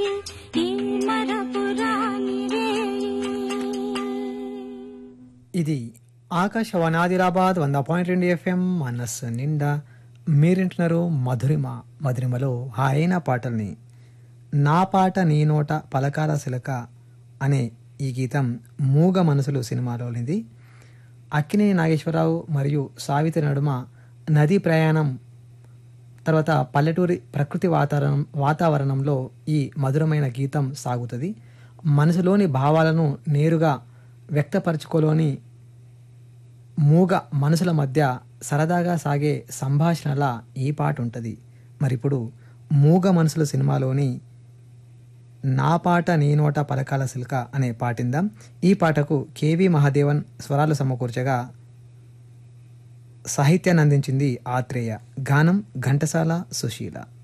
ఈ మరపురాని రేయి ఇది ఆకాశవాణి ఆదిలాబాద్ వంద పాయింట్ రెండు ఎఫ్ఎం మనస్సు నిండా మీరింటున్నారు మధురిమ మధురిమలో హాయైన పాటల్ని నా పాట నీ నోట పలకాల శిలక అనే ఈ గీతం మూగ మనసులు సినిమాలోనిది అక్కినేని నాగేశ్వరరావు మరియు సావిత్రి నడుమ నదీ ప్రయాణం తర్వాత పల్లెటూరి ప్రకృతి వాతావరణం వాతావరణంలో ఈ మధురమైన గీతం సాగుతుంది మనసులోని భావాలను నేరుగా వ్యక్తపరచుకోలోని మూగ మనసుల మధ్య సరదాగా సాగే సంభాషణల ఈ పాట ఉంటుంది మరిప్పుడు మూగ మనసుల సినిమాలోని నా పాట నీ నోట పలకాల సిల్క అనే పాటిందాం ఈ పాటకు కేవి మహాదేవన్ స్వరాలు సమకూర్చగా సాహిత్యాన్ని అందించింది ఆత్రేయ గానం ఘంటసాల సుశీల